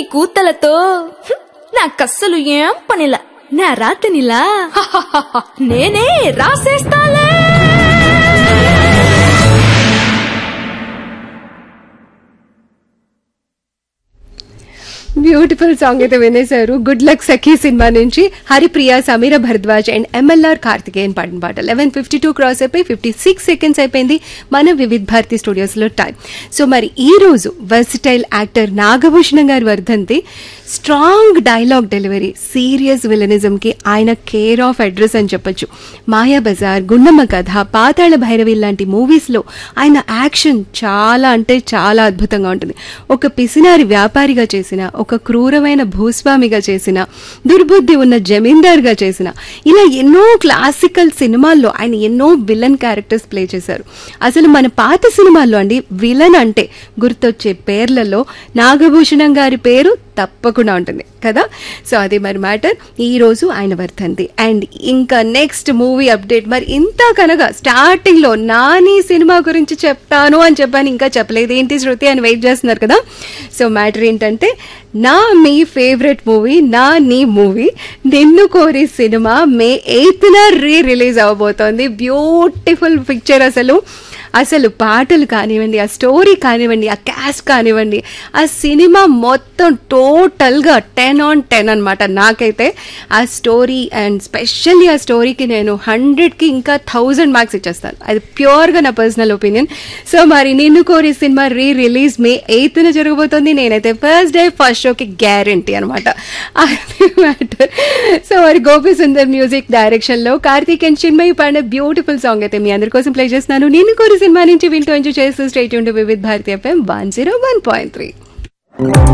కూతలతో హ్మ్, నాకస్సలు ఏం పనిలా నా రాతనిలా నేనే రాసేస్తాలే బ్యూటిఫుల్ సాంగ్ అయితే వినేశారు గుడ్ లక్ సఖీ సినిమా నుంచి హరిప్రియ సమీర భరద్వాజ్ అండ్ ఎంఎల్ఆర్ కార్తికేయన్ పాడిన పాట లెవెన్ ఫిఫ్టీ టూ క్రాస్ అయిపోయి ఫిఫ్టీ సిక్స్ సెకండ్స్ అయిపోయింది మన వివిధ్ భారతి స్టూడియోస్ లో టైం సో మరి ఈ రోజు వర్సిటైల్ యాక్టర్ నాగభూషణం గారి వర్ధంతి strong dialogue delivery serious villainism కి ఆయన కేర్ ఆఫ్ అడ్రస్ అని చెప్పొచ్చు మాయా బజార్ గుండమ్మ కథ పాతాళ భైరవి లాంటి మూవీస్ లో ఆయన యాక్షన్ చాలా అంటే చాలా అద్భుతంగా ఉంటుంది ఒక పిసినారి వ్యాపారిగా చేసిన ఒక క్రూరమైన భూస్వామిగా చేసిన దుర్బుద్ధి ఉన్న జమీందార్గా చేసిన ఇలా ఎన్నో క్లాసికల్ సినిమాల్లో ఆయన ఎన్నో విలన్ క్యారెక్టర్స్ ప్లే చేశారు అసలు మన పాత సినిమాల్లో అండి విలన్ అంటే గుర్తొచ్చే పేర్లలో నాగభూషణం గారి పేరు తప్పకుండా ఉంటుంది కదా సో అది మరి మ్యాటర్ ఈ రోజు ఆయన వర్ధంతి అండ్ ఇంకా నెక్స్ట్ మూవీ అప్డేట్ మరి ఇంత కనగా స్టార్టింగ్ లో నాని సినిమా గురించి చెప్తాను అని చెప్పాను ఇంకా చెప్పలేదు ఏంటి శృతి అని వెయిట్ చేస్తున్నారు కదా సో మ్యాటర్ ఏంటంటే నా మీ ఫేవరెట్ మూవీ నా నీ movie Ninnu Kori cinema May ఎయిత్న రీ రిలీజ్ అవబోతోంది బ్యూటిఫుల్ పిక్చర్ అసలు అసలు పాటలు కానివ్వండి ఆ స్టోరీ కానివ్వండి ఆ క్యాస్ట్ కానివ్వండి ఆ సినిమా మొత్తం టోటల్గా టెన్ ఆన్ టెన్ అనమాట నాకైతే ఆ స్టోరీ అండ్ స్పెషల్లీ ఆ స్టోరీకి నేను హండ్రెడ్కి ఇంకా థౌజండ్ మార్క్స్ ఇచ్చేస్తాను అది ప్యూర్గా నా పర్సనల్ ఒపీనియన్ సో మరి నిన్ను కోరి సినిమా రీ రిలీజ్ మే ఎయిత్న జరగబోతుంది నేనైతే ఫస్ట్ డే ఫస్ట్ షోకి గ్యారంటీ అనమాట అది మ్యాటర్ సో మరి గోపి సుందర్ మ్యూజిక్ డైరెక్షన్ లో కార్తీక్ అండ్ చిన్మయి పాడిన బ్యూటిఫుల్ సాంగ్ అయితే మీ అందరి కోసం ప్లే చేస్తున్నాను నిన్ను కోరి సినిమా నుంచి వింటూ ఎంజాయ్ చేస్తూ స్టేట్ ఉంటూ Vividh Bharati FM one zero one point three